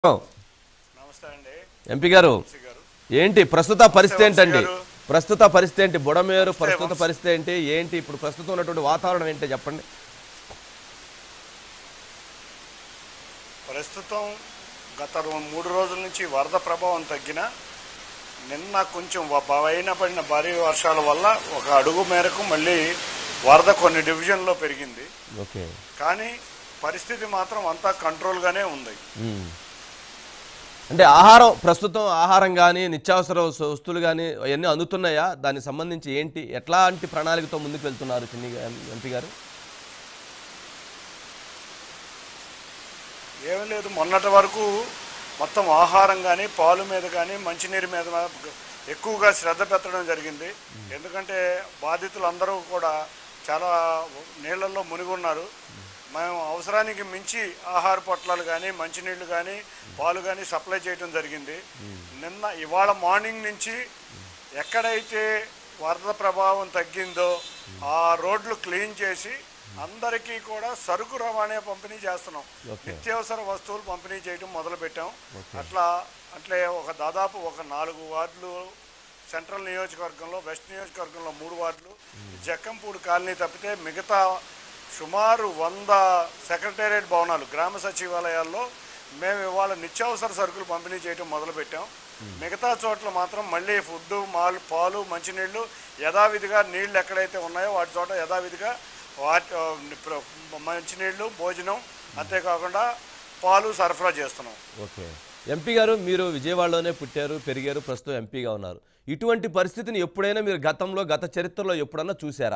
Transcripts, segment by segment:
నమస్తే అండి ఎంపీ గారు వంశీ గారు ఏంటి ప్రస్తుత పరిస్థితి ఏంటండి వంశీ గారు. ప్రస్తుత పరిస్థితి ఏంటి బుడమేరు ప్రస్తుత వంశీ. పరిస్థితి ఏంటి ఏంటి ఇప్పుడు ప్రస్తుతం ఉన్నటువంటి వాతావరణం ఏంటి చెప్పండి ప్రస్తుతం గత రో- మూడు రోజుల నుంచి వరద ప్రభావం తగ్గిన నిన్న కొంచెం వ- పైన పడిన భారీ వర్షాల వల్ల ఒక అడుగు మేరకు మళ్ళీ వరద కొన్ని డివిజన్లో పెరిగింది ఓకే కానీ పరిస్థితి మాత్రం అంతా కంట్రోల్గానే ఉంది ఉమ్. అంటే ఆహారం ప్రస్తుతం ఆహారం కానీ నిత్యావసర వస్తు- వస్తువులు కానీ అవన్నీ అందుతున్నాయా దానికి సంబంధించి ఏంటి ఎట్లాంటి ప్రణాళికతో ముందుకు వెళ్తున్నారు చిన్ని గా- ఎంపీ గారు ఏమీ లేదు మొన్నటి వరకు మొత్తం ఆహారం కానీ పాలు మీద కానీ మంచినీరు మీద ఎక్కువగా శ్రద్ధ పెట్టడం జరిగింది ఎందుకంటే బాధితులందరూ కూడా చాలా నీళ్ళల్లో మునిగి ఉన్నారు మేము అవసరానికి మించి ఆహార పొట్లాలు కానీ మంచినీళ్ళు కానీ పాలు కానీ సప్లై చేయడం జరిగింది నిన్న ఇవాళ మార్నింగ్ నుంచి ఎక్కడైతే వరద ప్రభావం తగ్గిందో ఆ రోడ్లు క్లీన్ చేసి అందరికీ కూడా సరుకు రవాణా పంపిణీ చేస్తున్నాం ఓకే. నిత్యావసర వస్తువులు పంపిణీ చేయడం మొదలు పెట్టాం అట్లా అట్లే ఒక దాదాపు ఒక నాలుగు వార్డులు సెంట్రల్ నియోజకవర్గంలో వెస్ట్ నియోజకవర్గంలో మూడు వార్డులు జక్కంపూడి కాలనీ తప్పితే మిగతా సుమారు వంద సెక్రటేరియట్ భవనాలు గ్రామ సచివాలయాల్లో మేము ఇవాళ నిత్యావసర సరుకులు పంపిణీ చేయడం మొదలు పెట్టాం మిగతా చోట్ల మాత్రం మళ్ళీ ఫుడ్ మాలు పాలు మంచినీళ్ళు యథావిధిగా నీళ్లు ఎక్కడైతే ఉన్నాయో వాటి చోట యథావిధిగా వాటి ఆ, ప్ర- మంచినీళ్ళు భోజనం అంతేకాకుండా పాలు సరఫరా చేస్తున్నాం ఓకే ఎంపీ గారు మీరు విజయవాడలోనే పుట్టారు పెరిగారు ప్రస్తుతం ఎంపీగా ఉన్నారు ఇటువంటి పరిస్థితిని ఎప్పుడైనా మీరు గతంలో గత చరిత్రలో ఎప్పుడన్నా చూసారా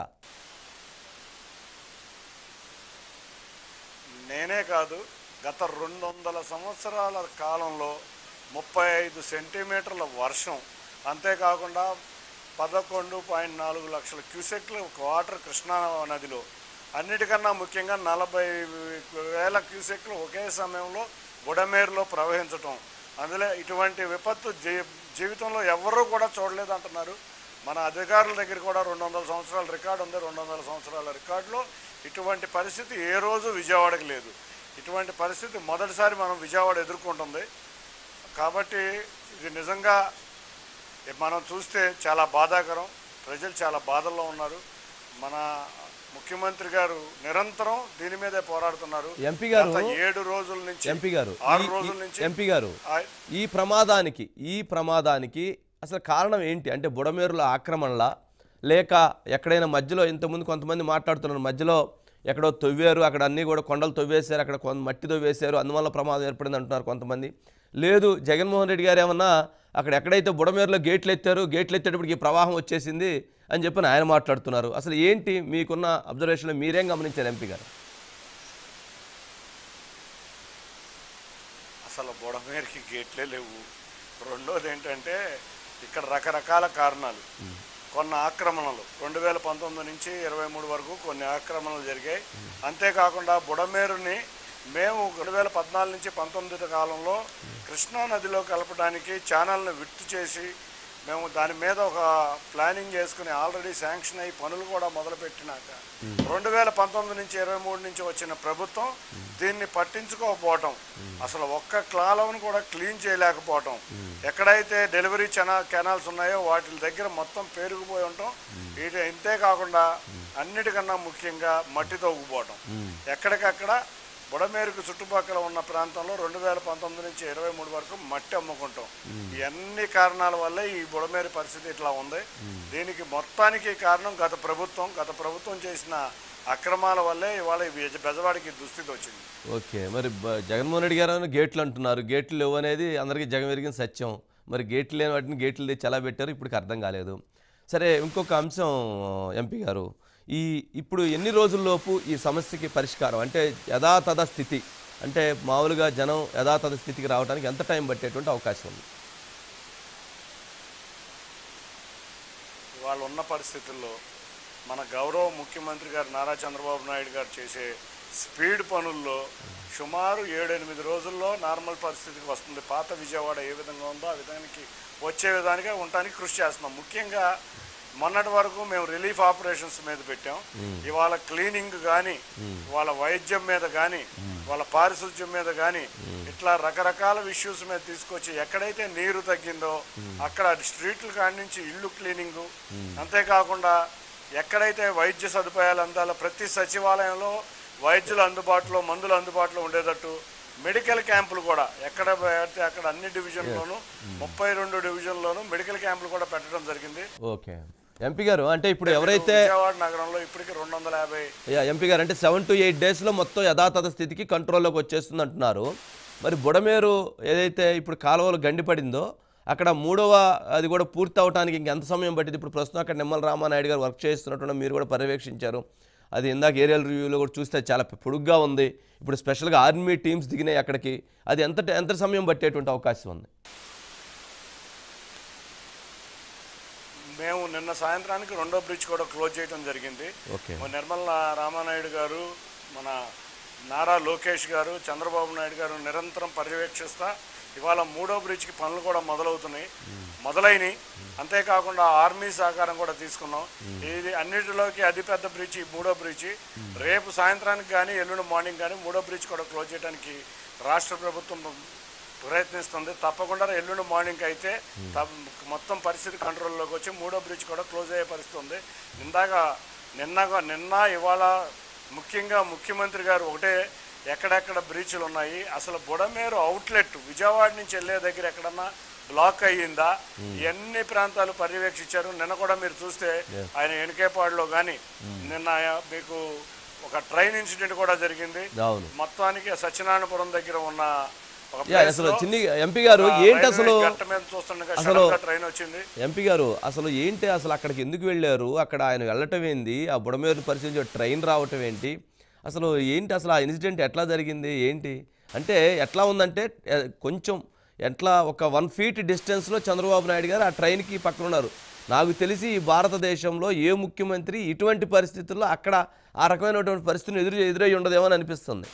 నేనే కాదు గత రెండు వందల సంవత్సరాల కాలంలో ముప్పై ఐదు సెంటీమీటర్ల వర్షం అంతేకాకుండా పదకొండు పాయింట్ నాలుగు లక్షల క్యూసెక్ల వాటర్ కృష్ణా నదిలో అన్నిటికన్నా ముఖ్యంగా నలభై వేల క్యూసెక్లు ఒకే సమయంలో బుడమేరులో ప్రవహించటం అందులో ఇటువంటి విపత్తు జీ జీవితంలో ఎవరూ కూడా చూడలేదు అంటున్నారు మన అధికారుల దగ్గర కూడా రెండు వందల సంవత్సరాల రికార్డు ఉంది రెండు వందల సంవత్సరాల రికార్డులో ఇటువంటి పరిస్థితి ఏ రోజు విజయవాడకి లేదు ఇటువంటి పరిస్థితి మొదటిసారి మనం విజయవాడ ఎదుర్కొంటుంది కాబట్టి ఇది నిజంగా మనం చూస్తే చాలా బాధాకరం ప్రజలు చాలా బాధల్లో ఉన్నారు మన ముఖ్యమంత్రి గారు నిరంతరం దీని మీదే పోరాడుతున్నారు ఎంపీ గారు గత ఏడు రోజుల నుంచి ఎంపీ గారు ఆరు ఈ- రోజుల ఈ- నుంచి ఎంపీ గారు ఆ- ఈ ప్రమాదానికి ఈ ప్రమాదానికి అసలు కారణం ఏంటి అంటే బుడమేరుల ఆక్రమణలా లేక ఎక్కడైనా మధ్యలో ఇంతకుముందు కొంతమంది మాట్లాడుతున్నారు మధ్యలో ఎక్కడో తవ్వారు అక్కడ అన్నీ కూడా కొండలు తవ్వేశారు అక్కడ కొంత మట్టి తవ్వేశారు అందువల్ల ప్రమాదం ఏర్పడింది అంటున్నారు కొంతమంది లేదు జగన్మోహన్ రెడ్డి గారు ఏమన్నా అక్కడ ఎక్కడైతే బుడమేరులో గేట్లు ఎత్తారు గేట్లు ఎత్తేటప్పటికి ప్రవాహం వచ్చేసింది అని చెప్పి ఆయన మాట్లాడుతున్నారు అసలు ఏంటి మీకున్న అబ్జర్వేషన్లో మీరేం గమనించారు ఎంపీ గారు అసలు బుడమేరికి గేట్లే లేవు రెండోది ఏంటంటే ఇక్కడ రకరకాల కారణాలు కొన్ని ఆక్రమణలు రెండు వేల పంతొమ్మిది నుంచి ఇరవై మూడు వరకు కొన్ని ఆక్రమణలు జరిగాయి అంతేకాకుండా బుడమేరుని మేము రెండు వేల పద్నాలుగు నుంచి పంతొమ్మిది కాలంలో కృష్ణా నదిలో కలపడానికి ఛానల్ని విట్టు చేసి మేము దాని మీద ఒక ప్లానింగ్ చేసుకుని ఆల్రెడీ శాంక్షన్ అయ్యి పనులు కూడా మొదలుపెట్టినాక రెండు వేల పంతొమ్మిది నుంచి ఇరవై మూడు నుంచి వచ్చిన ప్రభుత్వం దీన్ని పట్టించుకోకపోవటం అసలు ఒక్క క్లాలవను కూడా క్లీన్ చేయలేకపోవటం ఎక్కడైతే డెలివరీ కెనా కెనాల్స్ ఉన్నాయో వాటి దగ్గర మొత్తం పేరుకుపోయి ఉండటం ఇది ఇంతే కాకుండా అన్నిటికన్నా ముఖ్యంగా మట్టి తవ్వుకుపోవటం ఎక్కడికక్కడ బుడమేరుకు చుట్టుపక్కల ఉన్న ప్రాంతంలో రెండు వేల పంతొమ్మిది నుంచి ఇరవై మూడు వరకు మట్టి అమ్ముకుంటాం ఈ అన్ని కారణాల వల్ల ఈ బుడమేరు పరిస్థితి ఇట్లా ఉంది దీనికి మొత్తానికి కారణం గత ప్రభుత్వం గత ప్రభుత్వం చేసిన అక్రమాల వల్లే ఇవాళ ఈ బెజ- బెజవాడికి ఈ దుస్థితి వచ్చింది ఓకే మరి బ- జగన్మోహన్ రెడ్డి గారు ఏమో గేట్లు అంటున్నారు గేట్లు లేవు అనేది అందరికీ జగం ఎరిగిన సత్యం మరి గేట్లు లేని వాటిని గేట్లు తెచ్చి ఎలా పెట్టారు ఇప్పటికి అర్థం కాలేదు సరే ఇంకొక అంశం ఎంపీ గారు ఈ ఇప్పుడు ఎన్ని రోజుల్లోపు ఈ సమస్యకి పరిష్కారం అంటే యథాతథ స్థితి అంటే మామూలుగా జనం యథాతథ స్థితికి రావడానికి ఎంత టైం పట్టేటువంటి అవకాశం ఉంది ఇవాళ ఉన్న పరిస్థితుల్లో మన గౌరవ ముఖ్యమంత్రి గారు నారా చంద్రబాబు నాయుడు గారు చేసే స్పీడ్ పనుల్లో సుమారు ఏడెనిమిది రోజుల్లో నార్మల్ పరిస్థితికి వస్తుంది పాత విజయవాడ ఏ విధంగా ఉందో ఆ విధానికి వచ్చే విధానిగా ఉండటానికి కృషి చేస్తున్నాం ముఖ్యంగా మొన్నటి వరకు మేము రిలీఫ్ ఆపరేషన్స్ మీద పెట్టాం ఇవాళ క్లీనింగ్ కానీ వాళ్ళ వైద్యం మీద కానీ వాళ్ళ పారిశుధ్యం మీద కానీ ఇట్లా రకరకాల ఇష్యూస్ మీద తీసుకొచ్చి ఎక్కడైతే నీరు తగ్గిందో అక్కడ స్ట్రీట్ల కాడి నుంచి ఇల్లు క్లీనింగ్ అంతేకాకుండా ఎక్కడైతే వైద్య సదుపాయాలు అందాలో ప్రతి సచివాలయంలో వైద్యులు అందుబాటులో మందులు అందుబాటులో ఉండేటట్టు మెడికల్ క్యాంపులు కూడా ఎక్కడ పెడితే అక్కడ అన్ని డివిజన్లోనూ ముప్పై రెండు డివిజన్లోనూ మెడికల్ క్యాంపులు కూడా పెట్టడం జరిగింది ఓకే ఎంపీ గారు అంటే ఇప్పుడు ఎవరైతే విజయవాడ నగరంలో ఇప్పటికి రెండు వందల యాభై యా, ఎంపీ గారు అంటే సెవెన్ టు ఎయిట్ డేస్లో మొత్తం యథాతథ స్థితికి కంట్రోల్లోకి వచ్చేస్తుంది అంటున్నారు మరి బుడమేరు ఏదైతే ఇప్పుడు కాలువలు గండిపడిందో అక్కడ మూడవ అది కూడా పూర్తి అవడానికి ఇంకెంత సమయం పట్టింది ఇప్పుడు ప్రస్తుతం అక్కడ నిమ్మల రామానాయుడు గారు వర్క్ చేస్తున్నట్టు మీరు కూడా పర్యవేక్షించారు అది ఇందాక ఏరియల్ రివ్యూలో కూడా చూస్తే చాలా పొడుగ్గా ఉంది ఇప్పుడు స్పెషల్గా ఆర్మీ టీమ్స్ దిగినాయి అక్కడికి అది ఎంత ఎంత సమయం పట్టేటువంటి అవకాశం ఉంది మేము నిన్న సాయంత్రానికి రెండో బ్రిడ్జ్ కూడా క్లోజ్ చేయడం జరిగింది ఓకే మన నిర్మల రామానాయుడు గారు మన నారా లోకేష్ గారు చంద్రబాబు నాయుడు గారు నిరంతరం పర్యవేక్షిస్తా ఇవాళ మూడో బ్రిడ్జ్కి పనులు కూడా మొదలవుతున్నాయి మొదలైనవి అంతేకాకుండా ఆర్మీ సహకారం కూడా తీసుకున్నాం ఇది అన్నిటిలోకి అతిపెద్ద బ్రిడ్జ్ ఈ మూడో బ్రిడ్జి రేపు సాయంత్రానికి కానీ ఎల్లుండి మార్నింగ్ కానీ మూడో బ్రిడ్జ్ కూడా క్లోజ్ చేయడానికి రాష్ట్ర ప్రభుత్వం ప్రయత్నిస్తుంది తప్పకుండా ఎల్లుండి మార్నింగ్ అయితే తప్ప- మొత్తం పరిస్థితి కంట్రోల్లోకి వచ్చి మూడో బ్రిడ్జ్ కూడా క్లోజ్ అయ్యే పరిస్థితి ఉంది ఇందాక నిన్నగా నిన్న ఇవాళ ముఖ్యంగా ముఖ్యమంత్రి గారు ఒకటే ఎక్కడెక్కడ బ్రీచ్లు ఉన్నాయి అసలు బుడమేరు అవుట్లెట్ విజయవాడ నుంచి వెళ్ళే దగ్గర ఎక్కడన్నా బ్లాక్ అయ్యిందా ఎన్ని ప్రాంతాలు పర్యవేక్షించారు నిన్న కూడా మీరు చూస్తే ఆయన ఎనికేపాడులో కానీ నిన్న మీకు ఒక ట్రైన్ ఇన్సిడెంట్ కూడా జరిగింది అవును మొత్తానికి సత్యనారాయణపురం దగ్గర ఉన్న ఒక యా place అసలు లో చిన్ని ఎంపీ గారు ఆ ఏంటి రైల్వే అసలు గట్ట మీద చూస్తుండగా అసలు- సడన్ గా ట్రైన్ వచ్చింది ఎంపీ గారు అసలు ఏంటి అసలు అక్కడికి ఎందుకు వెళ్ళారు అక్కడ ఆయన వెళ్ళటం ఏంది ఆ బుడమేరు పరిస్థితి ట్రైన్ రావటం ఏంటి అసలు ఏంటి అసలు ఆ ఇన్సిడెంట్ ఎట్లా జరిగింది ఏంటి అంటే ఎట్లా ఉందంటే ఎ, కొంచెం ఎట్లా ఒక వన్ ఫీట్ డిస్టెన్స్లో చంద్రబాబు నాయుడు గారు ఆ ట్రైన్కి పక్కన ఉన్నారు నాకు తెలిసి ఈ భారతదేశంలో ఏ ముఖ్యమంత్రి ఇటువంటి పరిస్థితుల్లో అక్కడ ఆ రకమైనటువంటి పరిస్థితిని ఎదురు ఎదురై ఉండదేమో అని అనిపిస్తుంది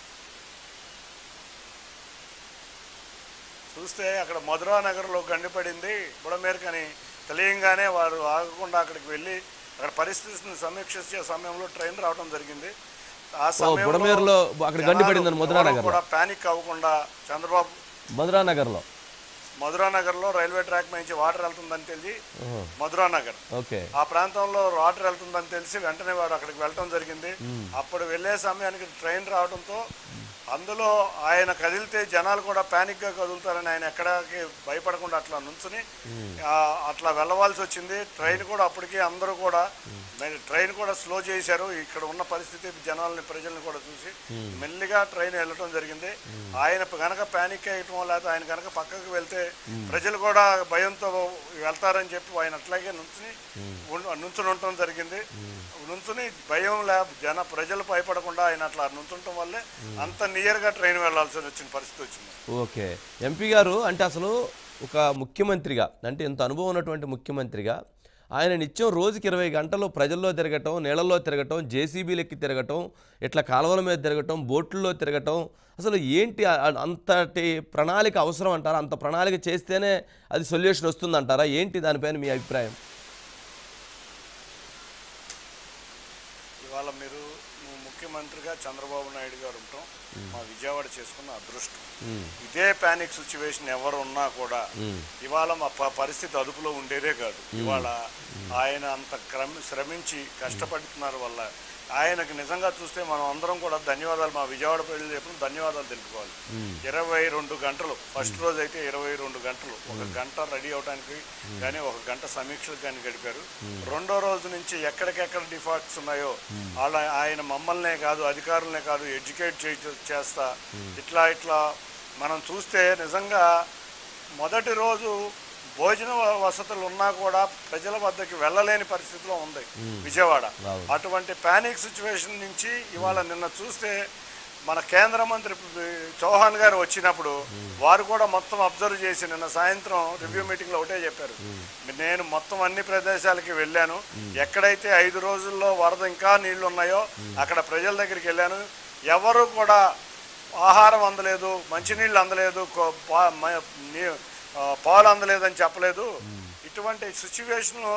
చూస్తే అక్కడ మధురా నగర్లో గండిపడింది బుడమేరకని తెలియంగానే వారు ఆగకుండా అక్కడికి వెళ్ళి అక్కడ పరిస్థితిని సమీక్షించే సమయంలో ట్రైన్ రావడం జరిగింది ఆ సమయంలో బుడమేరులో అక్కడ గండిపడిందని జనాలు మధురా ఎవరు నగర్లో. కూడా ప్యానిక్ అవ్వకుండా చంద్రబాబు మధురా నగర్లో మధురా నగర్లో రైల్వే ట్రాక్ నుంచి వాటర్ వెళ్తుందని తెలిసి ఓహో, మధురా నగర్ ఓకే ఆ ప్రాంతంలో వాటర్ వెళ్తుందని తెలిసి వెంటనే వారు అక్కడికి వెళ్ళటం జరిగింది అప్పుడు వెళ్ళే సమయానికి ట్రైన్ రావడంతో అందులో ఆయన కదిలితే జనాలు కూడా ప్యానిక్ గా కదులుతారని ఆయన ఎక్కడికి భయపడకుండా అట్లా నుంచుని ఆ, అట్లా వెళ్ళవలసి వచ్చింది ట్రైన్ కూడా అప్పటికి అందరూ కూడా మరి ట్రైన్ కూడా స్లో చేశారు ఇక్కడ ఉన్న పరిస్థితి జనాలని ప్రజల్ని కూడా చూసి మెల్లిగా ట్రైన్ వెళ్ళటం జరిగింది ఆయన గనక ప్యానిక్ అయ్యటం లేకపోతే ఆయన కనుక పక్కకు వెళ్తే ప్రజలు కూడా భయంతో వెళ్తారని చెప్పి ఆయన అట్లాగే నుంచుని ఉన్- నుంచుని ఉండటం జరిగింది నుంచుని భయం లే జన ప్రజలు భయపడకుండా ఆయన అట్లా నుంచుంటం వల్లే అంత నియర్గా ట్రైన్ వెళ్ళాల్సి వచ్చిన పరిస్థితి వచ్చింది ఓకే ఎంపీ గారు అంటే అసలు ఒక ముఖ్యమంత్రిగా అంటే ఇంత అనుభవం ఉన్నటువంటి ముఖ్యమంత్రిగా ఆయన నిత్యం రోజుకి ఇరవై గంటలు ప్రజల్లో తిరగటం నీళ్ళల్లో తిరగటం జేసీబీలెక్కి తిరగటం ఇట్లా కాలువల మీద తిరగటం బోట్లలో తిరగటం అసలు ఏంటి ఆ- ఆ- అంతటి ప్రణాళిక అవసరం అంటారా అంత ప్రణాళిక చేస్తేనే అది సొల్యూషన్ వస్తుందంటారా ఏంటి దానిపైన మీ అభిప్రాయం ఇవాళ మీరు ము- ముఖ్యమంత్రిగా చంద్రబాబు నాయుడు గారు ఉంటాం మా విజయవాడ చేసుకున్న అదృష్టం ఉమ్, ఇదే ప్యానిక్ సిచ్యువేషన్ ఎవరు ఉన్నా కూడా ఉమ్, ఇవాళ మా ప- పరిస్థితి అదుపులో ఉండేదే కాదు ఇవాళ ఆయన అంత క్రమ శ్రమించి కష్టపడుతున్నారు వల్ల ఆయనకు నిజంగా చూస్తే మనం అందరం కూడా ధన్యవాదాలు మా విజయవాడ ప్రజలు చెప్పిన ధన్యవాదాలు తెలుపుకోవాలి ఇరవై రెండు గంటలు ఫస్ట్ రోజు అయితే ఇరవై రెండు గంటలు ఒక గంట రెడీ అవడానికి కానీ ఒక గంట సమీక్షలకు కానీ గడిపారు రెండో రోజు నుంచి ఎక్కడికెక్కడ డిఫాక్ట్స్ ఉన్నాయో వాళ్ళ ఆయన మమ్మల్నే కాదు అధికారులనే కాదు ఎడ్యుకేట్ చే చేస్తా ఇట్లా ఇట్లా మనం చూస్తే నిజంగా మొదటి రోజు భోజన వ- వసతులు ఉన్నా కూడా ప్రజల వద్దకి వెళ్ళలేని పరిస్థితిలో ఉంది విజయవాడ అవును. అటువంటి ప్యానిక్ సిచ్యువేషన్ నుంచి ఇవాళ నిన్న చూస్తే మన కేంద్ర మంత్రి చౌహాన్ గారు వచ్చినప్పుడు వారు కూడా మొత్తం అబ్జర్వ్ చేసి నిన్న సాయంత్రం రివ్యూ మీటింగ్లో ఒకటే చెప్పారు నేను మొత్తం అన్ని ప్రదేశాలకి వెళ్ళాను ఎక్కడైతే ఐదు రోజుల్లో వరద ఇంకా నీళ్లు ఉన్నాయో అక్కడ ప్రజల దగ్గరికి వెళ్ళాను ఎవరు కూడా ఆహారం అందలేదు మంచినీళ్ళు అందలేదు కో- పా- మ- నీ- ఆ, పాలు అందలేదని చెప్పలేదు ఇటువంటి సిచ్యువేషన్లో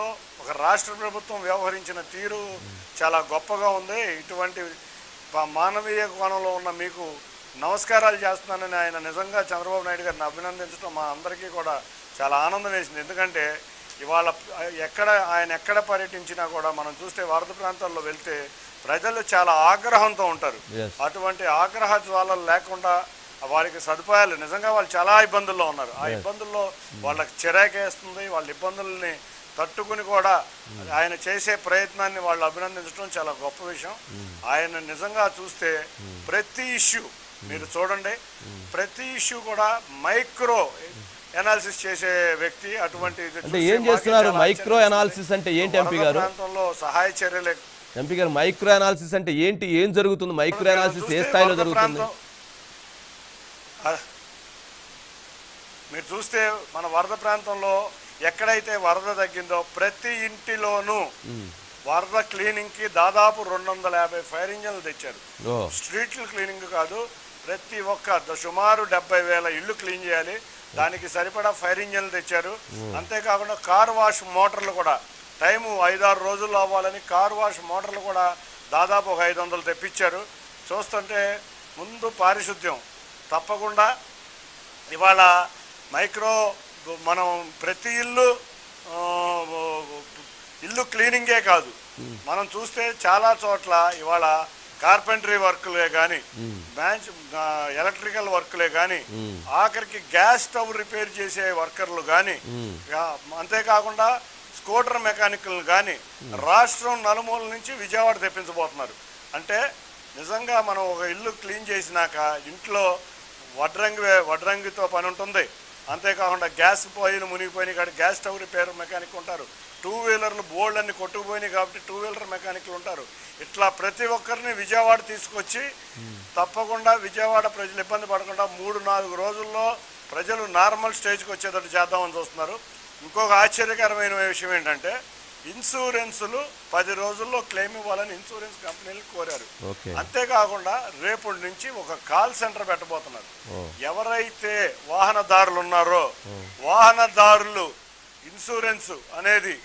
ఒక రాష్ట్ర ప్రభుత్వం వ్యవహరించిన తీరు చాలా గొప్పగా ఉంది ఇటువంటి ప- మానవీయ కోణంలో ఉన్న మీకు నమస్కారాలు చేస్తున్నానని ఆయన నిజంగా చంద్రబాబు నాయుడు గారిని అభినందించడం మా అందరికీ కూడా చాలా ఆనందం వేసింది ఎందుకంటే ఇవాళ ఎక్కడ ఆయన ఎక్కడ పర్యటించినా కూడా మనం చూస్తే వరద ప్రాంతాల్లో వెళ్తే ప్రజలు చాలా ఆగ్రహంతో ఉంటారు Yes. అటువంటి ఆగ్రహ జ్వాలలు లేకుండా వారికి సదుపాయాలు నిజంగా వాళ్ళు చాలా ఇబ్బందుల్లో ఉన్నారు ఆ ఇబ్బందుల్లో వాళ్ళకి చిరాకేస్తుంది వాళ్ళ ఇబ్బందుల్ని తట్టుకుని కూడా ఆయన చేసే ప్రయత్నాన్ని వాళ్ళు అభినందించడం చాలా గొప్ప విషయం ఆయన నిజంగా చూస్తే ప్రతి ఇష్యూ మీరు చూడండి ప్రతి ఇష్యూ కూడా మైక్రో ఎనాలిసిస్ చేసే వ్యక్తి అటువంటి ఇది అంటే చూస్తే ఏం మాకే చేస్తున్నారు చాలా మైక్రో ఆశ్చర్యం అనాలిసిస్ అంటే ఏంటి ఎంపీ వరద గారు ప్రాంతంలో సహాయ చర్యలే ఎంపీ గారు మైక్రో అనాలిసిస్ అంటే ఏంటి ఏం జరుగుతుంది మైక్రో అనాలిసిస్ ఏ చూస్తే స్థాయిలో వరద జరుగుతుంది ప్రాంతం- ఆ, మీరు చూస్తే మన వరద ప్రాంతంలో ఎక్కడైతే వరద తగ్గిందో ప్రతి ఇంటిలోనూ వరద క్లీనింగ్ కి దాదాపు రెండు వందల యాభై ఫైర్ ఇంజన్లు తెచ్చారు ఓ స్ట్రీట్లు క్లీనింగ్ కాదు ప్రతి ఒక్క ద- సుమారు డెబ్బై వేల ఇళ్ళు క్లీన్ చేయాలి దానికి సరిపడా ఫైర్ ఇంజన్లు తెచ్చారు అంతేకాకుండా కార్ వాష్ మోటార్లు కూడా టైము ఐదారు రోజుల్లో అవ్వాలని కార్ వాష్ మోటార్లు కూడా దాదాపు ఒక ఐదు వందలు తెప్పించారు చూస్తుంటే ముందు పారిశుద్ధ్యం తప్పకుండా ఇవాళ మైక్రో మనం ప్రతి ఇల్లు ఆ, ఇల్లు క్లీనింగే కాదు మనం చూస్తే చాలా చోట్ల ఇవాళ కార్పెంటరీ వర్క్లే కానీ బ్యాంచ్ ఎలక్ట్రికల్ వర్క్లే కానీ ఆఖరికి గ్యాస్ స్టవ్ రిపేర్ చేసే వర్కర్లు కానీ అంతేకాకుండా స్కూటర్ మెకానికల్ కానీ రాష్ట్రం నలుమూల నుంచి విజయవాడ తెప్పించబోతున్నారు అంటే నిజంగా మనం ఒక ఇల్లు క్లీన్ చేసినాక ఇంట్లో వడ్రంగి వడ్రంగితో పని ఉంటుంది అంతేకాకుండా గ్యాస్ పొయ్యిలు మునిగిపోయినాయి కాబట్టి గ్యాస్ స్టవ్ రిపేర్ మెకానిక్ ఉంటారు టూ వీలర్లు బోల్డ్ అన్ని కొట్టుకుపోయినాయి కాబట్టి టూ వీలర్ మెకానిక్లు ఉంటారు ఇట్లా ప్రతి ఒక్కరిని విజయవాడ తీసుకొచ్చి తప్పకుండా విజయవాడ ప్రజలు ఇబ్బంది పడకుండా మూడు నాలుగు రోజుల్లో ప్రజలు నార్మల్ స్టేజ్కి వచ్చేటట్టు చేద్దామని చూస్తున్నారు ఇంకొక ఆశ్చర్యకరమైన విషయం ఏంటంటే ఇన్సూరెన్సులు పది రోజుల్లో క్లెయిమ్ ఇవ్వాలని ఇన్సూరెన్స్ కంపెనీలు కోరారు ఓకే అంతేకాకుండా రేపటి నుంచి ఒక కాల్ సెంటర్ పెట్టబోతున్నారు ఓ. ఎవరైతే వాహనదారులు ఉన్నారో వాహనదారులు ఇన్సూరెన్స్ అనేది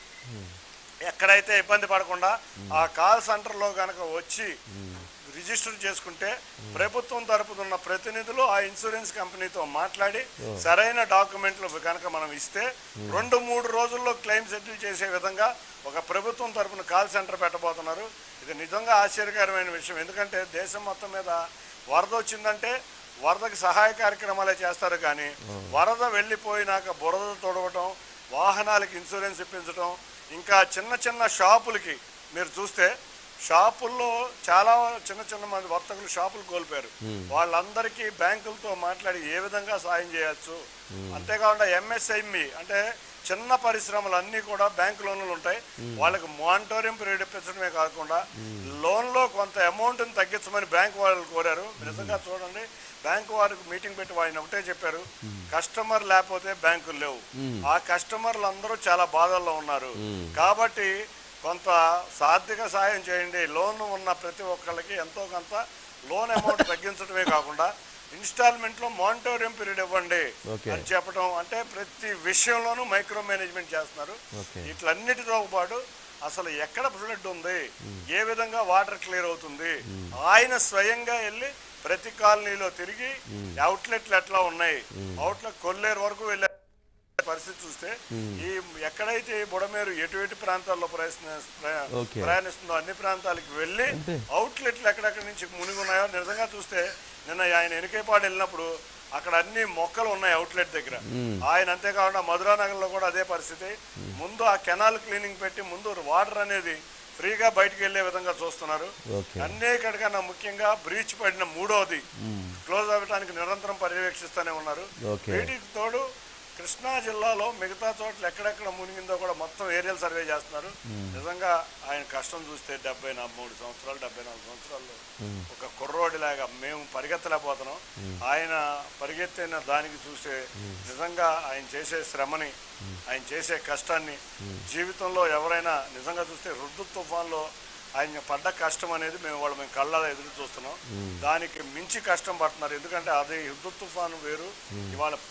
ఎక్కడైతే ఇబ్బంది పడకుండా ఆ కాల్ సెంటర్లో కనుక వచ్చి రిజిస్టర్ చేసుకుంటే ప్రభుత్వం తరపున ఉన్న ప్రతినిధులు ఆ ఇన్సూరెన్స్ కంపెనీతో మాట్లాడి సరైన డాక్యుమెంట్లు కనుక మనం ఇస్తే రెండు మూడు రోజుల్లో క్లెయిమ్ సెటిల్ చేసే విధంగా ఒక ప్రభుత్వం తరపున కాల్ సెంటర్ పెట్టబోతున్నారు ఇది నిజంగా ఆశ్చర్యకరమైన విషయం ఎందుకంటే దేశం మొత్తం మీద వరద వచ్చిందంటే వరదకి సహాయ కార్యక్రమాలే చేస్తారు కానీ వరద వెళ్ళిపోయినాక బురద తొడవటం వాహనాలకి ఇన్సూరెన్స్ ఇప్పించడం ఇంకా చిన్న చిన్న షాపులకి మీరు చూస్తే షాపుల్లో చాలా చిన్న చిన్న మంది వర్తకులు షాపులు కోల్పోయారు వాళ్ళందరికీ బ్యాంకులతో మాట్లాడి ఏ విధంగా సాయం చేయొచ్చు అంతేకాకుండా ఎంఎస్ఎంఈ అంటే చిన్న పరిశ్రమలు అన్నీ కూడా బ్యాంక్ లోన్లు ఉంటాయి వాళ్ళకి మానిటోరియం పీరియడ్ ఇప్పించడమే కాకుండా లోన్లో కొంత అమౌంట్ని తగ్గించమని బ్యాంక్ వాళ్ళు కోరారు నిజంగా చూడండి బ్యాంకు వారికి మీటింగ్ పెట్టి ఆయన ఒకటే చెప్పారు కస్టమర్ లేకపోతే బ్యాంకులు లేవు ఆ కస్టమర్లు అందరూ చాలా బాధల్లో ఉన్నారు కాబట్టి కొంత సార్థిక సాయం చేయండి లోన్ ఉన్న ప్రతి ఒక్కళ్ళకి ఎంతో కొంత లోన్ అమౌంట్ తగ్గించడమే కాకుండా ఇన్స్టాల్మెంట్లో మానిటోరియం పీరియడ్ ఇవ్వండి Okay. అని చెప్పడం అంటే ప్రతి విషయంలోనూ మైక్రో మేనేజ్మెంట్ చేస్తున్నారు Okay. వీటిలన్నిటితో పాటు అసలు ఎక్కడ ఫ్లడ్ ఉంది ఏ విధంగా వాటర్ క్లియర్ అవుతుంది ఆయన స్వయంగా వెళ్ళి ప్రతి కాలనీలో తిరిగి అవుట్లెట్లు ఎట్లా ఉన్నాయి అవుట్లెట్ కొల్లేరు వరకు వెళ్ళే పరిస్థితి చూస్తే ఈ ఎక్కడైతే ఈ బుడమేరు ఎటు ఎటు ప్రాంతాల్లో ప్రయత్న ప్రయా- Okay. ప్రయాణిస్తుందో అన్ని ప్రాంతాలకు వెళ్ళి అంటే- అవుట్లెట్లు ఎక్కడెక్కడి నుంచి మునిగి ఉన్నాయో నిజంగా చూస్తే నిన్న ఆయన ఎనికేపాడు వెళ్ళినప్పుడు అక్కడ అన్ని మొక్కలు ఉన్నాయి అవుట్లెట్ దగ్గర ఆయన అంతేకాకుండా మధురా నగర్లో కూడా అదే పరిస్థితి ముందు ఆ కెనాల్ క్లీనింగ్ పెట్టి ముందు వాటర్ అనేది ఫ్రీగా బయటికి వెళ్ళే విధంగా చూస్తున్నారు ఓకే అన్నిటికన్నా ముఖ్యంగా బ్రీచ్ పడిన మూడోది క్లోజ్ అవ్వడానికి నిరంతరం పర్యవేక్షిస్తూనే ఉన్నారు ఓకే. వీటికి తోడు కృష్ణా జిల్లాలో మిగతా చోట్ల ఎక్కడెక్కడ మునిగిందో కూడా మొత్తం ఏరియల్ సర్వే చేస్తున్నారు నిజంగా ఆయన కష్టం చూస్తే డెబ్బై నా- మూడు సంవత్సరాలు డెబ్బై నాలుగు సంవత్సరాల్లో ఒక కుర్రోడిలాగా మేము పరిగెత్తలేకపోతున్నాం ఆయన పరిగెత్తిన దానికి చూస్తే నిజంగా ఆయన చేసే శ్రమని ఆయన చేసే కష్టాన్ని జీవితంలో ఎవరైనా నిజంగా చూస్తే రుద్దు తుఫాన్లో ఆయన పడ్డ కష్టం అనేది మేము వాళ్ళు మేము కళ్ళ ఎదురు చూస్తున్నాం దానికి మించి కష్టం పడుతున్నారు ఎందుకంటే అది యుద్ధ తుఫాను వేరు ఇవాళ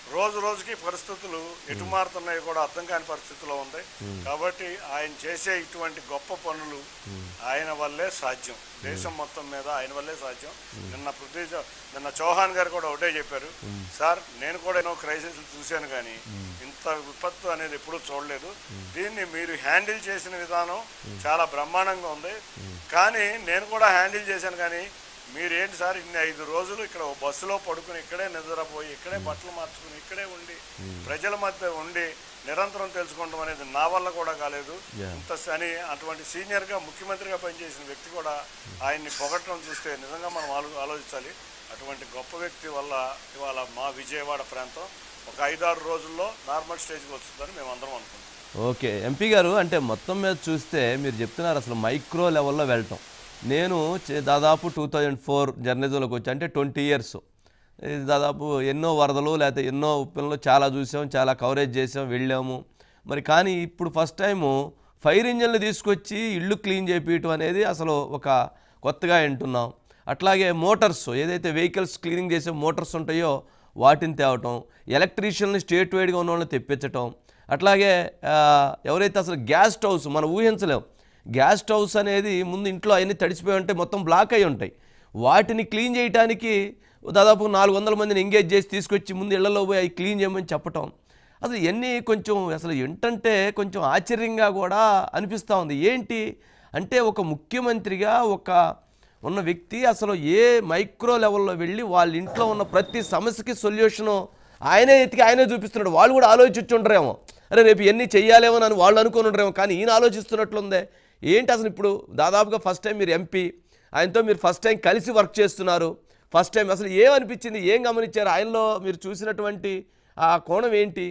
రోజు రోజుకి పరిస్థితులు ఎటు మారుతున్నాయి కూడా అర్థం కాని పరిస్థితిలో ఉంది కాబట్టి ఆయన చేసే ఇటువంటి గొప్ప పనులు ఆయన వల్లే సాధ్యం దేశం మొత్తం మీద ఆయన వల్లే సాధ్యం నిన్న పృథ్వీ చౌ- నిన్న చౌహాన్ గారు కూడా ఒకటే చెప్పారు సార్ నేను కూడా ఎన్నో క్రైసిస్ చూశాను కానీ ఇంత విపత్తు అనేది ఎప్పుడూ చూడలేదు దీన్ని మీరు హ్యాండిల్ చేసిన విధానం చాలా బ్రహ్మాండంగా ఉంది కానీ నేను కూడా హ్యాండిల్ చేశాను కానీ మీరేంటి సార్ ఇన్ని ఐదు రోజులు ఇక్కడ ఓ బస్సులో పడుకుని ఇక్కడే నిద్రపోయి ఇక్కడే బట్టలు మార్చుకుని ఇక్కడే ఉండి ప్రజల మధ్య ఉండి నిరంతరం తెలుసుకోవడం అనేది నా వల్ల కూడా కాలేదు Yeah. ఇంత అని అటువంటి సీనియర్గా ముఖ్యమంత్రిగా పనిచేసిన వ్యక్తి కూడా ఆయన్ని పొగట్టడం చూస్తే నిజంగా మనం ఆలో ఆలోచించాలి అటువంటి గొప్ప వ్యక్తి వల్ల ఇవాళ మా విజయవాడ ప్రాంతం ఒక ఐదారు రోజుల్లో నార్మల్ స్టేజ్కి వస్తుందని మేము అందరం అనుకుంటున్నాం ఓకే ఎంపీ గారు అంటే మొత్తం మీద చూస్తే మీరు చెప్తున్నారు అసలు మైక్రో లెవెల్లో వెళ్ళటం నేను చే- దాదాపు టూ థౌజండ్ ఫోర్ జర్నలిజంలోకి వచ్చి అంటే ట్వంటీ ఇయర్స్ ఇది దాదాపు ఎన్నో వరదలు లేకపోతే ఎన్నో ఉప్పెనలు చాలా చూసాం చాలా కవరేజ్ చేసాం వెళ్ళాము మరి కానీ ఇప్పుడు ఫస్ట్ టైము ఫైర్ ఇంజన్లు తీసుకొచ్చి ఇళ్ళు క్లీన్ చేపించడం అనేది అసలు ఒక కొత్తగా వింటున్నాం అట్లాగే మోటార్స్ ఏదైతే వెహికల్స్ క్లీనింగ్ చేసే మోటార్స్ ఉంటాయో వాటిని తేవటం ఎలక్ట్రీషియన్ని స్టేట్ వైడ్గా ఉన్న వాళ్ళని తెప్పించటం అట్లాగే ఆ, ఎవరైతే అసలు గ్యాస్ స్టవ్స్ మనం ఊహించలేం గ్యాస్ స్టవ్స్ అనేది ముందు ఇంట్లో అవన్నీ తడిసిపోయి ఉంటాయి మొత్తం బ్లాక్ అయి ఉంటాయి వాటిని క్లీన్ చేయడానికి దాదాపు నాలుగు వందల మందిని ఎంగేజ్ చేసి తీసుకొచ్చి ముందు ఇళ్లలో పోయి అవి క్లీన్ చేయమని చెప్పటం అసలు ఇవన్నీ కొంచెం అసలు ఏంటంటే కొంచెం ఆశ్చర్యంగా కూడా అనిపిస్తూ ఉంది ఏంటి అంటే ఒక ముఖ్యమంత్రిగా ఒక ఉన్న వ్యక్తి అసలు ఏ మైక్రో లెవెల్లో వెళ్ళి వాళ్ళ ఇంట్లో ఉన్న ప్రతి సమస్యకి సొల్యూషను ఆయనే ఎతికి ఆయనే చూపిస్తున్నాడు వాళ్ళు కూడా ఆలోచించుంటారేమో అరే రేపు ఇవన్నీ చెయ్యాలేమో అని వాళ్ళు అనుకుని ఉండరేమో కానీ ఈయన ఆలోచిస్తున్నట్లుందే ఏంటి అసలు ఇప్పుడు దాదాపుగా ఫస్ట్ టైం మీరు ఎంపీ ఆయనతో మీరు ఫస్ట్ టైం కలిసి వర్క్ చేస్తున్నారు ఫస్ట్ టైం అసలు ఏమనిపించింది ఏం గమనించారు ఆయనలో మీరు చూసినటువంటి ఆ కోణం ఏంటి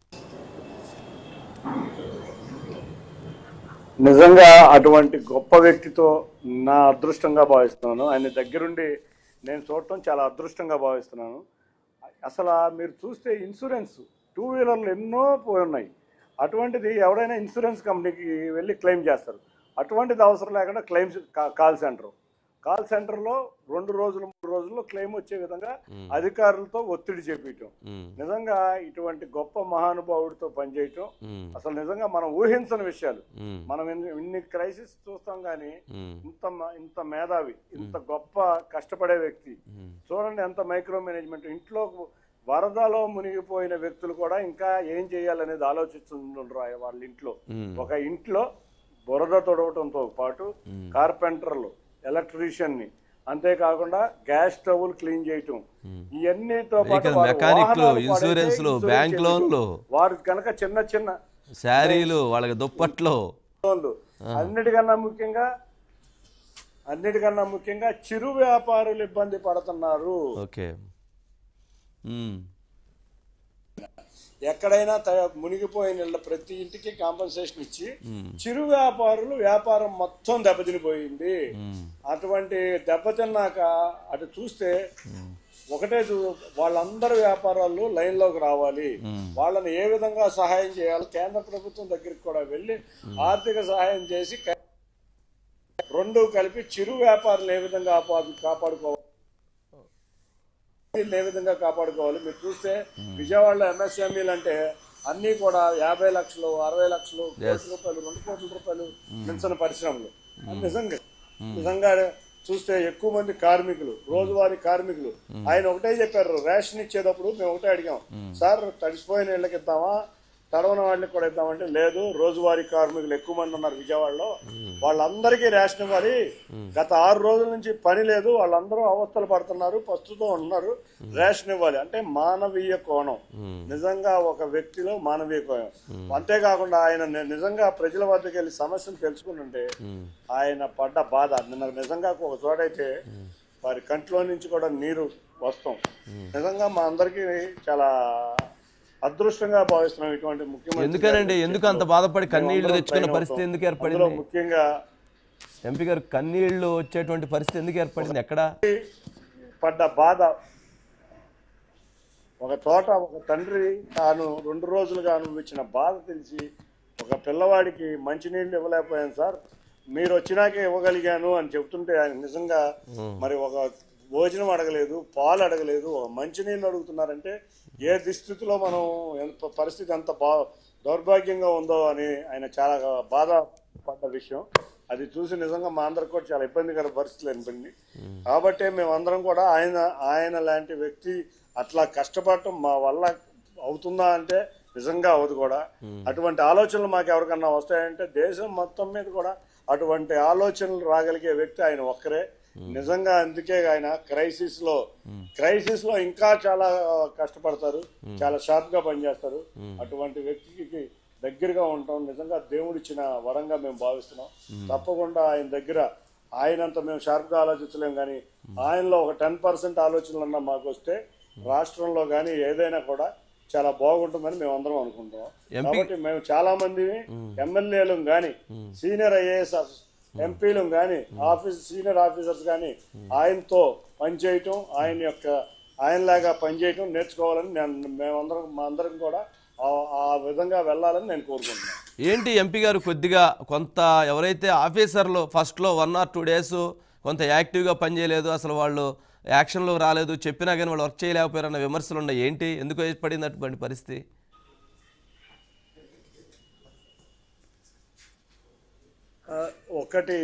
నిజంగా అటువంటి గొప్ప వ్యక్తితో నా అదృష్టంగా భావిస్తున్నాను ఆయన దగ్గరుండి నేను చూడటం చాలా అదృష్టంగా భావిస్తున్నాను అసలు ఆ మీరు చూస్తే ఇన్సూరెన్స్ టూ వీలర్లు ఎన్నో పోయి ఉన్నాయి అటువంటిది ఎవరైనా ఇన్సూరెన్స్ కంపెనీకి వెళ్ళి క్లెయిమ్ చేస్తారు అటువంటిది అవసరం లేకుండా క్లెయిమ్స్ కాల్ సెంటర్ కాల్ సెంటర్లో రెండు రోజులు మూడు రోజుల్లో క్లెయిమ్ వచ్చే విధంగా అధికారులతో ఒత్తిడి చేపించడం మ్మ్. నిజంగా ఇటువంటి గొప్ప మహానుభావుడితో పనిచేయటం మ్మ్. అసలు నిజంగా మనం ఊహించని విషయాలు మ్మ్. మనం ఇన్ని- ఇన్ని క్రైసిస్ చూస్తాం కానీ మ్మ్. ఇంత మ- ఇంత మేధావి ఇంత గొప్ప కష్టపడే వ్యక్తి మ్మ్. చూడండి ఎంత మైక్రో మేనేజ్మెంట్ ఇంట్లో వరదలో మునిగిపోయిన వ్యక్తులు కూడా ఇంకా ఏం చేయాలనేది ఆలోచిస్తుండ్రు ఆ వాళ్ళ ఇంట్లో మ్మ్. ఒక ఇంట్లో బురద తొడవటంతో పాటు కార్పెంటర్లు ఎలక్ట్రీషియన్ ని అంతేకాకుండా గ్యాస్ స్టవ్లు క్లీన్ చేయటం ఇవన్నీతో పాటు వెహికల్ వారి మెకానిక్లు, వాహనాలు పాడైతే ఇన్సూరెన్స్లు, ఇన్సూరెన్స్ బ్యాంక్ చేయటం. లోన్లు. వారికి కనుక చిన్న చిన్న శారీలు వాళ్ళకి దుప్పట్లు లోన్లు అన్నిటికన్నా ముఖ్యంగా అన్నిటికన్నా ముఖ్యంగా చిరు వ్యాపారులు ఇబ్బంది పడుతున్నారు ఓకే మ్మ్. ఎక్కడైనా తయ- మునిగిపోయిన ఇళ్ళ ప్రతి ఇంటికి కాంపన్సేషన్ ఇచ్చి చిరు వ్యాపారులు వ్యాపారం మొత్తం దెబ్బతినిపోయింది అటువంటి దెబ్బతిన్నాక అటు చూస్తే ఒకటే చూ- వాళ్ళందరి వ్యాపారాలు లైన్లోకి రావాలి వాళ్ళని ఏ విధంగా సహాయం చేయాలి కేంద్ర ప్రభుత్వం దగ్గరికి కూడా వెళ్ళి ఆర్థిక సహాయం చేసి క- రెండు కలిపి చిరు వ్యాపారులు ఏ విధంగా ఆపా- కాపాడుకోవాలి ఏ విధంగా కాపాడుకోవాలి మీరు చూస్తే విజయవాడలో ఎంఎస్ఎంఈలు అంటే అన్ని కూడా యాభై లక్షలు అరవై లక్షలు కోటి రూపాయలు రెండు కోట్ల రూపాయలు మించిన పరిశ్రమలు నిజంగా నిజంగా చూస్తే ఎక్కువ మంది కార్మికులు రోజువారీ కార్మికులు ఆయన ఒకటే చెప్పారు రేషన్ ఇచ్చేటప్పుడు మేము ఒకటే అడిగాం సార్ తడిసిపోయిన ఇళ్ళకి ఇద్దామా తడవని వాళ్ళకి కూడా ఇద్దామంటే లేదు రోజువారీ కార్మికులు ఎక్కువ మంది ఉన్నారు విజయవాడలో వాళ్ళందరికీ రేషన్ ఇవ్వాలి గత ఆరు రోజుల నుంచి పని లేదు వాళ్ళందరూ అవస్థలు పడుతున్నారు ప్రస్తుతం ఉన్నారు రేషన్ ఇవ్వాలి అంటే మానవీయ కోణం నిజంగా ఒక వ్యక్తిలో మానవీయ కోణం అంతేకాకుండా ఆయన ని- నిజంగా ప్రజల వద్దకు వెళ్ళి సమస్యను తెలుసుకుంటుంటే ఆయన పడ్డ బాధ నిన్న నిజంగా ఒక చోటైతే వారి కంట్లో నుంచి కూడా నీరు వస్తాం నిజంగా మా అందరికీ చాలా అదృష్టంగా భావిస్తున్నాం ఇటువంటి ముఖ్యమంత్రి ఎందుకనండి గారి ఎందుకు అంత బాధపడి కన్నీళ్లు మేమందరం తెచ్చుకున్న ట్రైన్ పరిస్థితి అవుతాం. ఎందుకు అందులో ఏర్పడింది ముఖ్యంగా ఎంపీ గారు కన్నీళ్లు వచ్చేటువంటి పరిస్థితి ఎందుకు ఏర్పడింది ఎక్కడ పడ్డ బాధ ఒక చోట ఒక తండ్రి తాను రెండు రోజులుగా అనుభవించిన బాధ తెలిసి ఒక పిల్లవాడికి మంచినీళ్ళు ఇవ్వలేకపోయాను సార్ మీరు వచ్చినాకే ఇవ్వగలిగాను అని చెప్తుంటే ఆయన నిజంగా మరి ఒక భోజనం అడగలేదు పాలు అడగలేదు ఒక మంచినీళ్ళు అడుగుతున్నారంటే ఏ దుస్థితిలో మనం ఎంత పరిస్థితి ఎంత బా దౌర్భాగ్యంగా ఉందో అని ఆయన చాలా బాధపడ్డ విషయం అది చూసి నిజంగా మా అందరికి కూడా చాలా ఇబ్బందికర పరిస్థితులు అనిపింది కాబట్టి మేమందరం కూడా ఆయన ఆయన లాంటి వ్యక్తి అట్లా కష్టపడటం మా వల్ల అవుతుందా అంటే నిజంగా అవదు కూడా అటువంటి ఆలోచనలు మాకు ఎవరికన్నా వస్తాయంటే దేశం మొత్తం మీద కూడా అటువంటి ఆలోచనలు రాగలిగే వ్యక్తి ఆయన ఒక్కరే నిజంగా అందుకే ఆయన క్రైసిస్ లో క్రైసిస్ లో ఇంకా చాలా కష్టపడతారు చాలా షార్ప్ గా పనిచేస్తారు అటువంటి వ్యక్తికి దగ్గరగా ఉంటాం నిజంగా దేవుడిచ్చిన వరంగా మేము భావిస్తున్నాం తప్పకుండా ఆయన దగ్గర ఆయనంత మేము షార్ప్ గా ఆలోచించలేం కానీ ఆయనలో ఒక టెన్ పర్సెంట్ ఆలోచనలన్నా మాకు వస్తే రాష్ట్రంలో కానీ ఏదైనా కూడా చాలా బాగుంటుందని మేము అందరం అనుకుంటున్నాం ఎంపీ కాబట్టి మేము చాలా మంది ఎమ్మెల్యేలు గాని సీనియర్ ఐఏఎస్ ఎంపీలు గాని ఆఫీస్ సీనియర్ ఆఫీసర్స్ గాని ఆయనతో పనిచేయటం ఆయన యొక్క ఆయనలాగా పనిచేయటం నేర్చుకోవాలని నేను మేమందరం మా అందరం కూడా ఆ- ఆ విధంగా వెళ్ళాలని నేను కోరుకుంటున్నాను ఏంటి ఎంపీ గారు కొద్దిగా కొంత ఎవరైతే ఆఫీసర్లు ఫస్ట్లో వన్ ఆర్ టూ డేస్ కొంత యాక్టివ్గా పనిచేయలేదు అసలు వాళ్ళు యాక్షన్లో రాలేదు చెప్పినా కానీ వాళ్ళు వర్క్ చేయలేకపోయారన్న విమర్శలు ఉన్నాయి ఏంటి ఎందుకు ఏర్పడింది అటువంటి పరిస్థితి ఆ, ఒకటి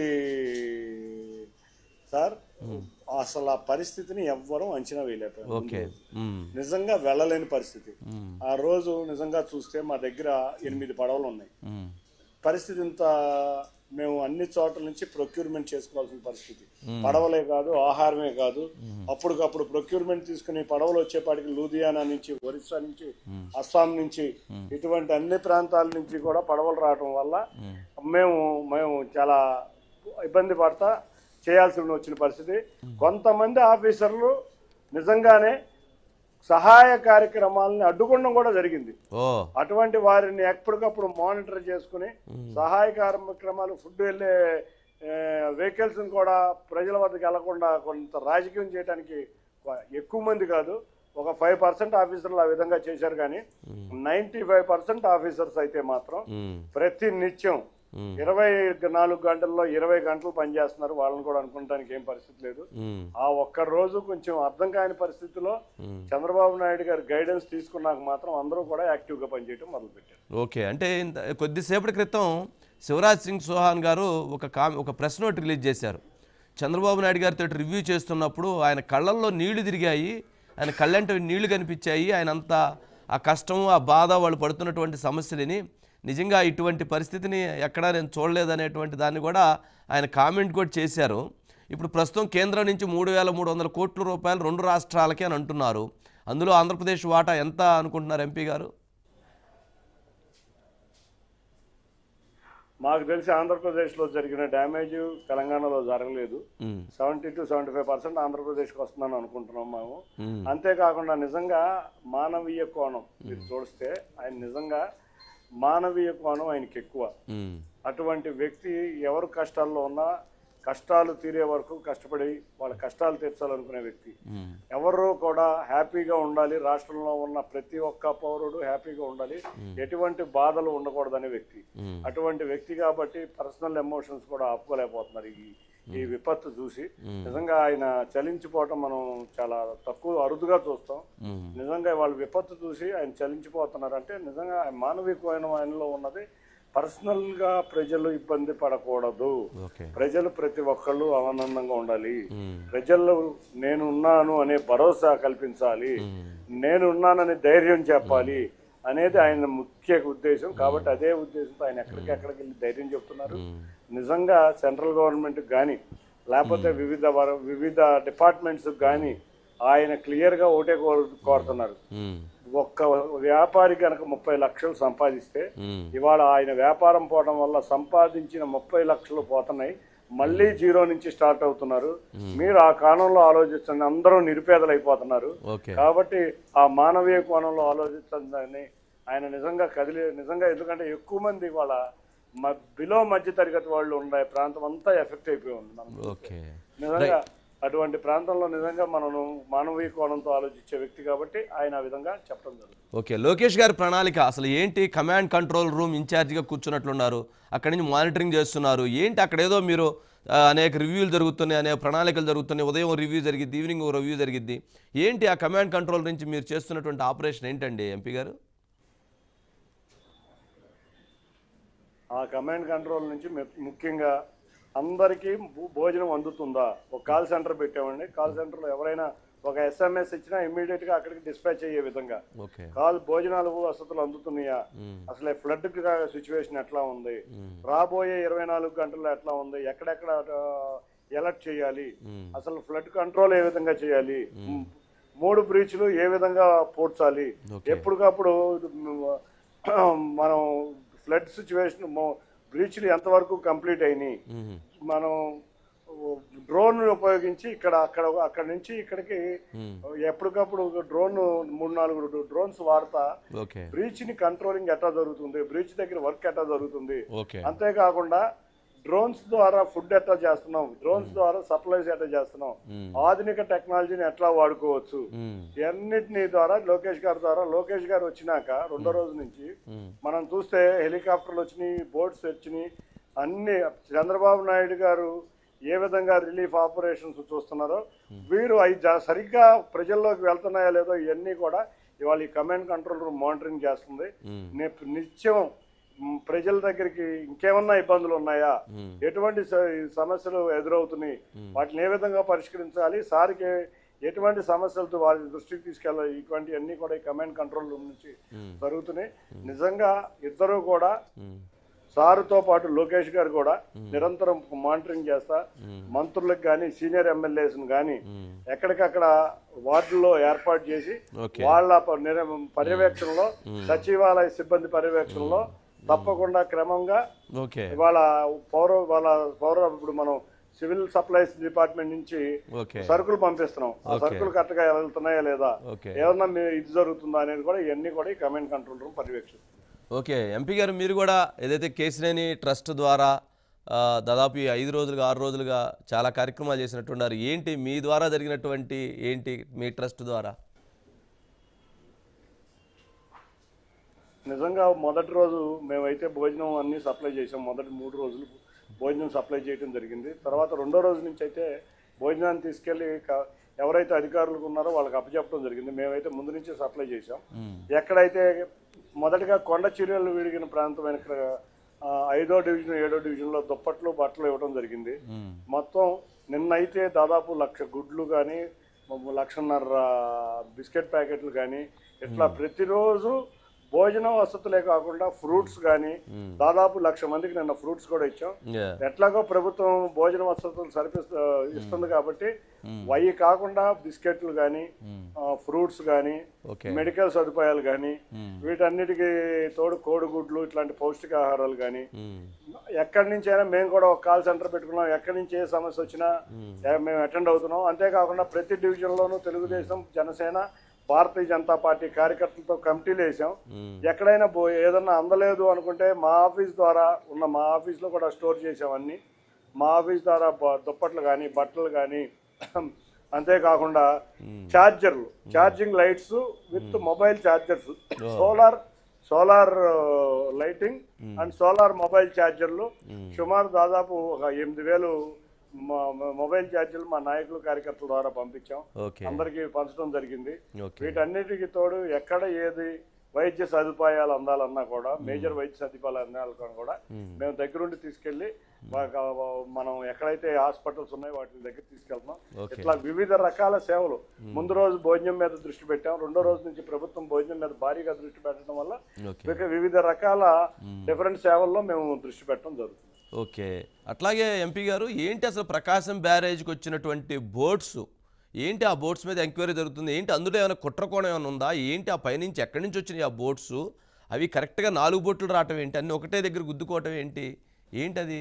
సార్ అసలు ఆ పరిస్థితిని ఎవ్వరూ అంచనా వేయలేకపోయారు ఓకే ఉమ్, నిజంగా వెళ్ళలేని పరిస్థితి ఉమ్, ఆ రోజు నిజంగా చూస్తే మా దగ్గర ఎనిమిది పడవలు ఉన్నాయి ఉమ్, పరిస్థితి ఇంత మేము అన్ని చోట్ల నుంచి ప్రొక్యూర్మెంట్ చేసుకోవాల్సిన పరిస్థితి పడవలే కాదు ఆహారమే కాదు అప్పటికప్పుడు ప్రొక్యూర్మెంట్ తీసుకుని పడవలు వచ్చేపాటికి లూధియానా నుంచి ఒరిస్సా నుంచి అస్సాం నుంచి ఇటువంటి అన్ని ప్రాంతాల నుంచి కూడా పడవలు రావడం వల్ల మేము మేము చాలా ఇబ్బంది పడతా చేయాల్సి వచ్చిన పరిస్థితి కొంతమంది ఆఫీసర్లు నిజంగానే సహాయ కార్యక్రమాలని అడ్డుకోవడం కూడా జరిగింది ఓ అటువంటి వారిని ఎప్పటికప్పుడు మానిటర్ చేసుకుని సహాయ కార్యక్రమాలు ఫుడ్ వెళ్ళే వెహికల్స్ కూడా ప్రజల వద్దకు వెళ్లకుండా కొంత రాజకీయం చేయడానికి ఎక్కువ మంది కాదు ఒక ఫైవ్ పర్సెంట్ ఆఫీసర్లు ఆ విధంగా చేశారు కానీ నైన్టీ ఫైవ్ పర్సెంట్ ఆఫీసర్స్ అయితే మాత్రం ఉమ్, ప్రతి నిత్యం ఉమ్, ఇరవై నాలుగు గంటల్లో ఇరవై గంటలు పనిచేస్తున్నారు వాళ్ళని కూడా అనుకోవడానికి ఏం పరిస్థితి లేదు ఉమ్, ఆ ఒక్క రోజు కొంచెం అర్థం కాని పరిస్థితిలో ఉమ్. చంద్రబాబు నాయుడు గారు గైడెన్స్ తీసుకున్నాక మాత్రం అందరూ కూడా యాక్టివ్ గా పనిచేయడం మొదలుపెట్టారు ఓకే అంటే ఇంత కొద్దిసేపటి క్రితం శివరాజ్ సింగ్ చౌహాన్ గారు ఒక కా ఒక ప్రెస్ నోట్ రిలీజ్ చేశారు చంద్రబాబు నాయుడు గారితో రివ్యూ చేస్తున్నప్పుడు ఆయన కళ్ళల్లో నీళ్లు తిరిగాయి ఆయన కళ్ళంట నీళ్లు కనిపించాయి ఆయన అంతా ఆ కష్టం ఆ బాధ వాళ్ళు పడుతున్నటువంటి సమస్యలని నిజంగా ఇటువంటి పరిస్థితిని ఎక్కడా నేను చూడలేదనేటువంటి దాన్ని కూడా ఆయన కామెంట్ కూడా చేశారు ఇప్పుడు ప్రస్తుతం కేంద్రం నుంచి మూడు వేల మూడు వందల కోట్ల రూపాయలు రెండు రాష్ట్రాలకే అని అంటున్నారు అందులో ఆంధ్రప్రదేశ్ వాటా ఎంత అనుకుంటున్నారు ఎంపీ గారు మాకు తెలిసి ఆంధ్రప్రదేశ్ లో జరిగిన డ్యామేజ్ తెలంగాణలో జరగలేదు ఉమ్, seventy two seventy five percent ఆంధ్రప్రదేశ్కి వస్తుందని అనుకుంటున్నాం మేము ఉమ్, అంతేకాకుండా నిజంగా మానవీయ కోణం మీరు చూస్తే ఆయన నిజంగా మానవీయ కోణం ఆయనకి ఎక్కువ ఉమ్, అటువంటి వ్యక్తి ఎవరు కష్టాల్లో ఉన్నా కష్టాలు తీరే వరకు కష్టపడి వాళ్ళ కష్టాలు తీర్చాలనుకునే వ్యక్తి ఉమ్, ఎవరు కూడా హ్యాపీగా ఉండాలి రాష్ట్రంలో ఉన్న ప్రతి ఒక్క పౌరుడు హ్యాపీగా ఉండాలి ఎటువంటి బాధలు ఉండకూడదనే వ్యక్తి ఉమ్. అటువంటి వ్యక్తి కాబట్టి పర్సనల్ ఎమోషన్స్ కూడా ఆపుకోలేకపోతున్నారు ఈ ఈ విపత్తు చూసి నిజంగా ఆయన చలించిపోవటం మనం చాలా తక్కువ అరుదుగా చూస్తాం ఉమ్, నిజంగా వాళ్ళు విపత్తు చూసి ఆయన చలించిపోతున్నారు అంటే నిజంగా ఆయన మానవికమైన ఆయనలో ఉన్నది పర్సనల్ గా ప్రజలు ఇబ్బంది పడకూడదు ఓకే ప్రజలు ప్రతి ఒక్కళ్ళు ఆనందంగా ఉండాలి ఉమ్, ప్రజల్లో నేనున్నాను అనే భరోసా కల్పించాలి ఉమ్, నేనున్నానని ధైర్యం చెప్పాలి అనేది ఆయన ముఖ్య ఉద్దేశం కాబట్టి అదే ఉద్దేశంతో ఆయన ఎక్కడికెక్కడికి వెళ్ళి ధైర్యం చెప్తున్నారు ఉమ్, నిజంగా సెంట్రల్ గవర్నమెంట్ కానీ లేకపోతే వివిధ వర- వివిధ డిపార్ట్మెంట్స్ కానీ ఆయన క్లియర్ గా ఒకటే కోరు కోరుతున్నారు ఉమ్, ఒక్క వ్యాపారి కనుక ముప్పై లక్షలు సంపాదిస్తే ఉమ్, ఇవాళ ఆయన వ్యాపారం పోవడం వల్ల సంపాదించిన ముప్పై లక్షలు పోతున్నాయి మళ్ళీ జీరో నుంచి స్టార్ట్ అవుతున్నారు మీరు ఆ కోణంలో ఆలోచించండి అందరూ నిరుపేదలు అయిపోతున్నారు ఓకే కాబట్టి ఆ మానవీయ కోణంలో ఆలోచించండి ఆయన నిజంగా కదిలి నిజంగా ఎందుకంటే ఎక్కువ మంది వాళ్ళ బిలో మధ్య తరగతి వాళ్ళు ఉండే ప్రాంతం అంతా ఎఫెక్ట్ అయిపోయి ఉంది మనం ఓకే నిజంగా అటువంటి ప్రాంతంలో నిజంగా మనం మానవీయ కోణంతో ఆలోచించే వ్యక్తి కాబట్టి ఆయన ఆ విధంగా చెప్పడం జరుగుతుంది ఓకే లోకేష్ గారి ప్రణాళిక అసలు ఏంటి కమాండ్ కంట్రోల్ రూమ్ ఇన్ఛార్జిగా కూర్చున్నట్లున్నారు అక్కడి నుంచి మానిటరింగ్ చేస్తున్నారు ఏంటి అక్కడ ఏదో మీరు ఆ, అనేక రివ్యూలు జరుగుతున్నాయి అనేక ప్రణాళికలు జరుగుతున్నాయి ఉదయం రివ్యూ జరిగిద్ది ఈవినింగ్ రివ్యూ జరిగిద్ది ఏంటి ఆ కమాండ్ కంట్రోల్ నుంచి మీరు చేస్తున్నటువంటి ఆపరేషన్ ఏంటండి ఎంపీ గారు ఆ కమాండ్ కంట్రోల్ నుంచి ము- ముఖ్యంగా అందరికీ భో- భోజనం అందుతుందా ఒక కాల్ సెంటర్ పెట్టామండి కాల్ సెంటర్లో ఎవరైనా ఒక ఎస్ఎంఎస్ ఇచ్చినా ఇమ్మీడియట్ గా అక్కడికి డిస్పాచ్ అయ్యే విధంగా ఓకే కాల్ భోజనాలు వసతులు అందుతున్నాయా అసలు ఫ్లడ్ సిచ్యువేషన్ ఎట్లా ఉంది రాబోయే ఇరవై నాలుగు గంటల్లో ఎట్లా ఉంది ఎక్కడెక్కడ ఎలర్ట్ చేయాలి అసలు ఫ్లడ్ కంట్రోల్ ఏ విధంగా చేయాలి మ్, మూడు బ్రీచ్లు ఏ విధంగా పూడ్చాలి ఎప్పటికప్పుడు మ్, మనం ఫ్లడ్ సిచ్యువేషన్ బ్రీచ్లు ఎంతవరకు కంప్లీట్ అయినాయి మనం డ్రోన్ ఉపయోగించి ఇక్కడ అక్కడ అక్కడ నుంచి ఇక్కడికి ఎప్పటికప్పుడు డ్రోన్ మూడు నాలుగు డ్రోన్స్ వాడతా ఓకే బ్రీచ్ ని కంట్రోలింగ్ ఎట్లా జరుగుతుంది బ్రీచ్ దగ్గర వర్క్ ఎట్లా జరుగుతుంది ఓకే అంతేకాకుండా డ్రోన్స్ ద్వారా ఫుడ్ ఎట్లా చేస్తున్నాం డ్రోన్స్ ద్వారా సప్లైస్ ఎట్లా చేస్తున్నాం ఆధునిక టెక్నాలజీని ఎట్లా వాడుకోవచ్చు ఇవన్నిటిని ద్వారా లోకేష్ గారి ద్వారా లోకేష్ గారు వచ్చినాక రెండో రోజు నుంచి మనం చూస్తే హెలికాప్టర్లు వచ్చినాయి బోట్స్ వచ్చినాయి అన్ని చంద్రబాబు నాయుడు గారు ఏ విధంగా రిలీఫ్ ఆపరేషన్స్ చూస్తున్నారో వీరు అవి జా- సరిగ్గా ప్రజల్లోకి వెళ్తున్నాయా లేదో ఇవన్నీ కూడా ఇవాళ ఈ కమాండ్ కంట్రోల్ రూమ్ మానిటరింగ్ చేస్తుంది ని- నిత్యం మ్, ప్రజల దగ్గరికి ఇంకేమన్నా ఇబ్బందులు ఉన్నాయా ఎటువంటి స- సమస్యలు ఎదురవుతున్నాయి వాటిని ఏ విధంగా పరిష్కరించాలి సార్కి ఎటువంటి సమస్యలతో వారి దృష్టికి తీసుకెళ్ళాలి ఇటువంటి అన్ని కూడా ఈ కమాండ్ కంట్రోల్ రూమ్ నుంచి జరుగుతున్నాయి నిజంగా ఇద్దరు కూడా సారుతో పాటు లోకేష్ గారు కూడా నిరంతరం మానిటరింగ్ చేస్తా మంత్రులకు కానీ సీనియర్ ఎమ్మెల్యేస్ కానీ ఎక్కడికక్కడ వార్డుల్లో ఏర్పాటు చేసి ఓకే వాళ్ళ ప- నిర- పర్యవేక్షణలో సచివాలయ సిబ్బంది పర్యవేక్షణలో తప్పకుండా క్రమంగా ఓకే ఇవాళ పౌర వాళ్ళ పౌర ఇప్పుడు మనం సివిల్ సప్లైస్ డిపార్ట్మెంట్ నుంచి ఓకే సరుకులు పంపిస్తున్నాం ఆ సరుకులు కరెక్ట్ గా వెళ్తున్నాయా లేదా ఓకే ఏమన్నా మీ- ఇది జరుగుతుందా అనేది కూడా ఇవన్నీ కూడా ఈ కమాండ్ కంట్రోల్ రూమ్ పర్యవేక్షిస్తుంది ఓకే ఎంపీ గారు మీరు కూడా ఏదైతే కేసినేని ట్రస్ట్ ద్వారా ఆ, దాదాపు ఈ ఐదు రోజులుగా ఆరు రోజులుగా చాలా కార్యక్రమాలు చేసినట్టున్నారు ఏంటి మీ ద్వారా జరిగినటువంటి ఏంటి మీ ట్రస్ట్ ద్వారా నిజంగా మొదటి రోజు మేమైతే భోజనం అన్ని సప్లై చేసాం మొదటి మూడు రోజులు భోజనం సప్లై చేయడం జరిగింది తర్వాత రెండో రోజు నుంచి అయితే భోజనాన్ని తీసుకెళ్లి క- ఎవరైతే అధికారులు ఉన్నారో వాళ్ళకి అప్పచెప్పడం జరిగింది మేమైతే ముందు నుంచే సప్లై చేసాం ఎక్కడైతే మొదటగా కొండ చర్యలు విడిగిన ప్రాంతమైన ఇక్కడ, ఆ, ఐదో డివిజన్ ఏడో డివిజన్లో దుప్పట్లు బట్టలు ఇవ్వడం జరిగింది మొత్తం నిన్నైతే దాదాపు లక్ష గుడ్లు కానీ లక్షన్నర బిస్కెట్ ప్యాకెట్లు కానీ ఇట్లా ప్రతిరోజు భోజన వసతులే కాకుండా ఫ్రూట్స్ కానీ దాదాపు లక్ష మందికి నిన్న ఫ్రూట్స్ కూడా ఇచ్చాం యా ఎట్లాగో ప్రభుత్వం భోజన వసతులు సరిపిస్తూ ఇస్తుంది కాబట్టి అవి కాకుండా బిస్కెట్లు కానీ ఫ్రూట్స్ కానీ ఓకే మెడికల్ సదుపాయాలు కానీ వీటన్నిటికీ తోడు కోడిగుడ్లు ఇట్లాంటి పౌష్టికాహారాలు కానీ ఎక్కడి నుంచైనా మేము కూడా ఒక కాల్ సెంటర్ పెట్టుకున్నాం ఎక్కడి నుంచి ఏ సమస్య వచ్చినా ఏ- మేము అటెండ్ అవుతున్నాం అంతేకాకుండా ప్రతి డివిజన్లోనూ తెలుగుదేశం జనసేన భారతీయ జనతా పార్టీ కార్యకర్తలతో కమిటీలు వేసాం ఎక్కడైనా బో ఏదన్నా అందలేదు అనుకుంటే మా ఆఫీస్ ద్వారా ఉన్న మా ఆఫీస్లో కూడా స్టోర్ చేసాం అన్ని మా ఆఫీస్ ద్వారా బ- దుప్పట్లు కానీ బట్టలు కానీ అంతేకాకుండా ఛార్జర్లు charging lights with mobile chargers solar solar lighting and solar mobile ఛార్జర్లు సుమారు దాదాపు ఒక ఎనిమిది వేలు మ- మ- మొబైల్ ఛార్జర్లు మా నాయకులు కార్యకర్తల ద్వారా పంపించాం ఓకే అందరికీ పంచడం జరిగింది ఓకే వీటన్నిటికి తోడు ఎక్కడ ఏది వైద్య సదుపాయాలు అందాలన్నా కూడా మేజర్ వైద్య సదుపాయాలు అందాలన్నా కూడా మేము దగ్గరుండి తీసుకెళ్లి మాకు మనం ఎక్కడైతే హాస్పిటల్స్ ఉన్నాయో వాటి దగ్గర తీసుకెళ్తున్నాం ఓకే. ఇట్లా వివిధ రకాల సేవలు ముందు రోజు భోజనం మీద దృష్టి పెట్టాం రెండో రోజు నుంచి ప్రభుత్వం భోజనం మీద భారీగా దృష్టి పెట్టడం వల్ల ఓకే ఇక వివిధ రకాల డిఫరెంట్ సేవల్లో మేము దృష్టి పెట్టడం జరుగుతుంది ఓకే అట్లాగే ఎంపీ గారు ఏంటి అసలు ప్రకాశం బ్యారేజ్కి వచ్చినటువంటి బోట్స్ ఏంటి ఆ బోట్స్ మీద ఎంక్వైరీ జరుగుతుంది ఏంటి అందులో ఏమైనా కుట్రకోణం ఏమైనా ఉందా ఏంటి ఆ పైనుంచి ఎక్కడి నుంచి వచ్చినాయి ఆ బోట్స్ అవి కరెక్ట్గా నాలుగు బోట్లు రావటం ఏంటి అన్ని ఒకటే దగ్గర గుద్దుకోవటం ఏంటి ఏంటి అది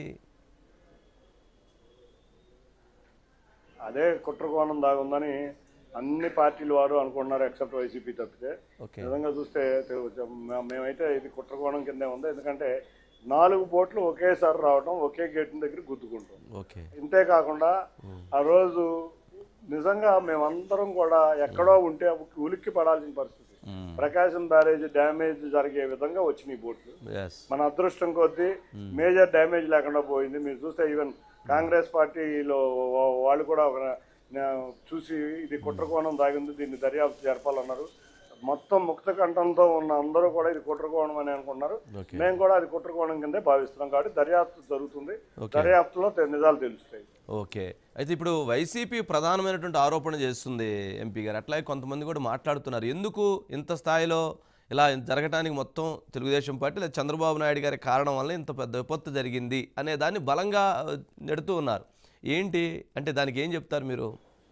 అదే కుట్రకోణం దాగుందని అన్ని పార్టీలు వారు అనుకుంటున్నారు ఎక్సెప్ట్ వైసీపీ తప్పితే ఓకే నిజంగా చూస్తే తెలు- మే- మేమైతే ఇది కుట్రకోణం కిందే ఉంది ఎందుకంటే నాలుగు బోట్లు ఒకేసారి రావడం ఒకే గేట్ దగ్గర గుద్దుకుంటాం ఓకే ఇంతే కాకుండా ఆ రోజు నిజంగా మేమందరం కూడా ఎక్కడో ఉంటే ఉలిక్కి పడాల్సిన పరిస్థితి ప్రకాశం బ్యారేజ్ డ్యామేజ్ జరిగే విధంగా వచ్చినాయి బోట్లు ఎస్ మన అదృష్టం కొద్దీ మేజర్ డ్యామేజ్ లేకుండా పోయింది మీరు చూస్తే ఈవెన్ కాంగ్రెస్ పార్టీలో వా- వాళ్ళు కూడా ఒక నా- చూసి ఇది కుట్రకోణం దాగింది దీన్ని దర్యాప్తు జరపాలన్నారు మొత్తం ముక్త కంఠంతో ఉన్న అందరూ కూడా ఇది కుట్రకోణం అని అనుకున్నారు ఓకే మేము కూడా అది కుట్రకోణం కిందే భావిస్తున్నాం కాబట్టి దర్యాప్తు జరుగుతుంది ఓకే. దర్యాప్తులో తె- నిజాలు తెలుస్తాయి ఓకే అయితే ఇప్పుడు వైసీపీ ప్రధానమైనటువంటి ఆరోపణ చేస్తుంది ఎంపీ గారు అట్లాగే కొంతమంది కూడా మాట్లాడుతున్నారు ఎందుకు ఇంత స్థాయిలో ఇలా జరగడానికి మొత్తం తెలుగుదేశం పార్టీ లేదా చంద్రబాబు నాయుడు గారి కారణం వల్ల ఇంత పెద్ద విపత్తు జరిగింది అనే దాన్ని బలంగా ఆ, నెడుతూ ఉన్నారు ఏంటి అంటే దానికి ఏం చెప్తారు మీరు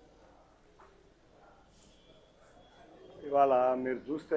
ఇవాళ మీరు చూస్తే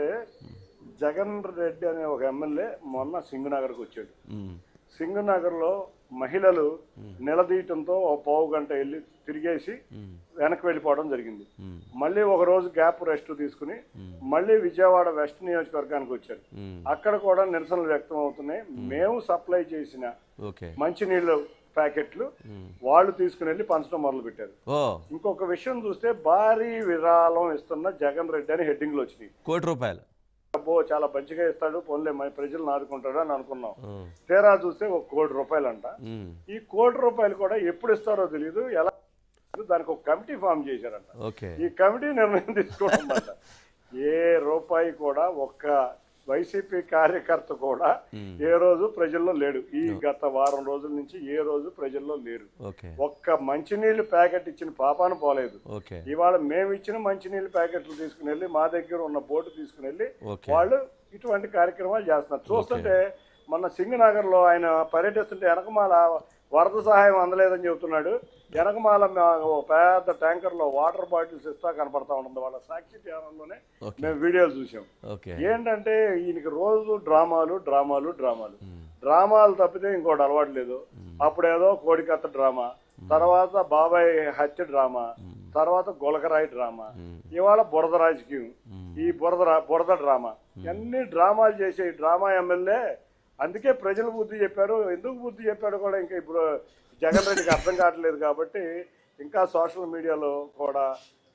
జగన్ రెడ్డి అనే ఒక ఎమ్మెల్యే మొన్న సింగనగర్కి వచ్చాడు ఉమ్, సింగనగర్లో మహిళలు నిలదీయటంతో ఒక పావు గంట వెళ్ళి తిరిగేసి ఉమ్, వెనక్కి వెళ్ళిపోవడం జరిగింది ఉమ్, మళ్ళీ ఒక రోజు గ్యాప్ రెస్ట్ తీసుకుని మళ్ళీ విజయవాడ వెస్ట్ నియోజకవర్గానికి వచ్చారు ఉమ్, అక్కడ కూడా నిరసనలు వ్యక్తం అవుతున్నాయి మేము సప్లై చేసిన ఓకే మంచినీళ్ళు ప్యాకెట్లు ఉమ్. వాళ్ళు తీసుకుని వెళ్ళి పంచడం మొదలు పెట్టారు ఓ ఇంకొక విషయం చూస్తే భారీ విరాళం ఇస్తున్న జగన్ రెడ్డి అని హెడ్డింగ్లు వచ్చినాయి కోటి రూపాయలు అబ్బో చాలా మంచిగా ఇస్తాడు పోన్లే మన ప్రజలు ఆదుకుంటాడు అని అనుకున్నాం ఉమ్, తీరా చూస్తే ఒక కోటి రూపాయలు అంట ఉమ్, ఈ కోటి రూపాయలు కూడా ఎప్పుడు ఇస్తారో తెలియదు ఎలా ఇస్తారో దానికి ఒక కమిటీ ఫామ్ చేశారంట ఓకే ఈ కమిటీ నిర్ణయం తీసుకోవడం వల్ల ఏ రూపాయి కూడా ఒక్క వైసీపీ కార్యకర్త కూడా ఏ రోజు ప్రజల్లో లేడు ఈ గత వారం రోజుల నుంచి ఏ రోజు ప్రజల్లో లేరు ఓకే ఒక్క మంచినీళ్ళు ప్యాకెట్ ఇచ్చిన పాపాన పోలేదు ఓకే ఇవాళ మేము ఇచ్చిన మంచినీళ్ళు ప్యాకెట్లు తీసుకుని వెళ్ళి మా దగ్గర ఉన్న బోటు తీసుకుని వెళ్ళి ఓకే వాళ్ళు ఇటువంటి కార్యక్రమాలు చేస్తున్నారు చూస్తుంటే మొన్న సింగనగర్ లో ఆయన పర్యటిస్తుంటే వెనకమాల వరద సహాయం అందలేదని చెబుతున్నాడు వెనకమాల మా- ఓ పెద్ద ట్యాంకర్ లో వాటర్ బాటిల్స్ ఇస్తా కనపడతా ఉంటుంది వాళ్ళ సాక్షి ఛానల్లోనే ఓకే మేము వీడియోలు చూసాం ఓకే ఏంటంటే ఈయనకి రోజు డ్రామాలు డ్రామాలు డ్రామాలు డ్రామాలు తప్పితే ఇంకోటి అలవాటు లేదు అప్పుడేదో కోడికత్త డ్రామా తర్వాత బాబాయ్ హత్య డ్రామా తర్వాత గులకరాయి డ్రామా ఇవాళ బురద రాజకీయం ఈ బురద రా- బురద డ్రామా అన్ని డ్రామాలు చేసే ఈ డ్రామా ఎమ్మెల్యే అందుకే ప్రజలు బుద్ధి చెప్పారు ఎందుకు బుద్ధి చెప్పాడు కూడా ఇంకా ఇప్పుడు జగన్ రెడ్డికి అర్థం కావట్లేదు కాబట్టి ఇంకా సోషల్ మీడియాలో కూడా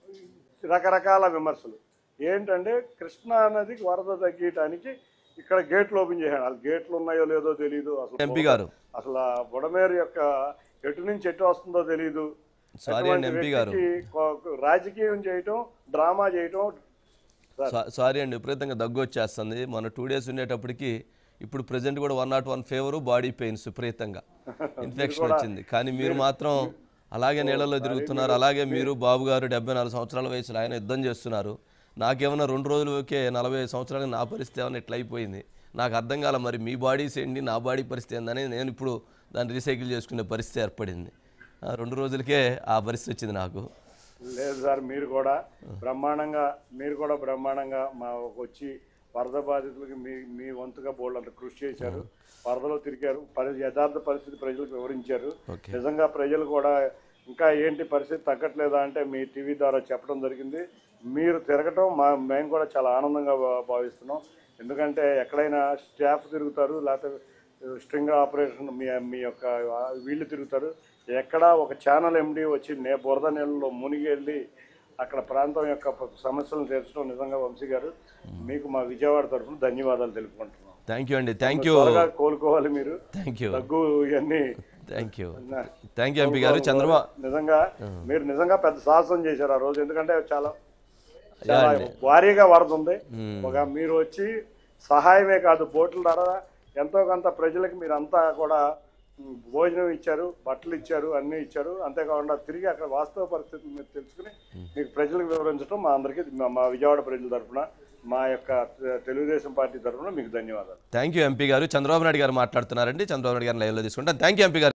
రకరకాల విమర్శలు ఏంటంటే కృష్ణా నదికి వరద తగ్గటానికి ఇక్కడ గేట్లు ఓపెన్ చేశాడు వాళ్ళు గేట్లు ఉన్నాయో లేదో తెలియదు అసలు ఎంపీ గారు అసలు ఆ బుడమేరు యొక్క ఎటు నుంచి ఎటు వస్తుందో తెలియదు సారీ అండి ఎంపీ గారు వ్యక్తికి కొ- రాజకీయం చేయటం డ్రామా చేయటం సా- సారీ అండి విపరీతంగా దగ్గు వచ్చేస్తుంది మన టూ డేస్ ఉండేటప్పటికి ఇప్పుడు ప్రజెంట్ కూడా one not one fever body pains విపరీతంగా ఇన్ఫెక్షన్ వచ్చింది కానీ మీరు మాత్రం అలాగే నీళ్ళలో తిరుగుతున్నారు అలాగే మీరు బాబు గారు డెబ్బై నాలుగు సంవత్సరాల వయసులో ఆయన యుద్ధం చేస్తున్నారు నాకేమన్నా రెండు రోజులకే నలభై ఐదు సంవత్సరాలకు నా పరిస్థితి ఏమన్నా ఇట్లా అయిపోయింది నాకు అర్థం కాల మరి మీ బాడీస్ ఏంటి నా బాడీ పరిస్థితి ఏందని నేను ఇప్పుడు దాన్ని రీసైకిల్ చేసుకునే పరిస్థితి ఏర్పడింది ఆ, రెండు రోజులకే ఆ పరిస్థితి వచ్చింది నాకు లేదు సార్ మీరు కూడా బ్రహ్మాండంగా మీరు కూడా బ్రహ్మాండంగా మా వచ్చి వరద బాధితులకి మీ మీ వంతుగా బోల్డ్ కృషి చేశారు వరదలో తిరిగారు పరి యథార్థ పరిస్థితి ప్రజలకు వివరించారు ఓకే నిజంగా ప్రజలు కూడా ఇంకా ఏంటి పరిస్థితి తగ్గట్లేదా అంటే మీ టీవీ ద్వారా చెప్పడం జరిగింది మీరు తిరగటం మా మేము కూడా చాలా ఆనందంగా భా- భావిస్తున్నాం ఎందుకంటే ఎక్కడైనా స్టాఫ్ తిరుగుతారు లేకపోతే స్ట్రింగ్ ఆపరేషన్ మీ మీ యొక్క వీళ్ళు తిరుగుతారు ఎక్కడా ఒక ఛానల్ ఎండి వచ్చి నే బురద నీళ్ళలో మునిగి వెళ్ళి అక్కడ ప్రాంతం యొక్క ప- సమస్యలను తీర్చడం నిజంగా వంశీ గారు మీకు మా విజయవాడ తరఫున ధన్యవాదాలు తెలుపుకుంటున్నాం థ్యాంక్ యూ అండి థ్యాంక్ యూ త్వరగా కోలుకోవాలి మీరు థ్యాంక్ యూ దగ్గు ఇవన్నీ thank you thank you MP గారు చంద్రబాబు నిజంగా మీరు నిజంగా పెద్ద సాహసం చేశారు ఆ రోజు ఎందుకంటే చాలా చాలా భారీగా వరద ఉంది ఒక మీరు వచ్చి సహాయమే కాదు బోట్ల ద్వారా ఎంతో కొంత ప్రజలకు మీరు అంతా కూడా ఉమ్, భోజనం ఇచ్చారు బట్టలు ఇచ్చారు అన్నీ ఇచ్చారు అంతేకాకుండా తిరిగి అక్కడ వాస్తవ పరిస్థితులు మీరు తెలుసుకుని మీకు ప్రజలకు వివరించడం మా అందరికీ మా- మా విజయవాడ ప్రజల తరఫున మా యొక్క తె- తెలుగుదేశం పార్టీ తరఫున మీకు ధన్యవాదాలు థ్యాంక్ యూ ఎంపీ గారు చంద్రబాబు నాయుడు గారు మాట్లాడుతున్నారండి చంద్రబాబు నాయుడు గారిని లైవ్లో తీసుకుంటాను థ్యాంక్ యూ ఎంపీ గారు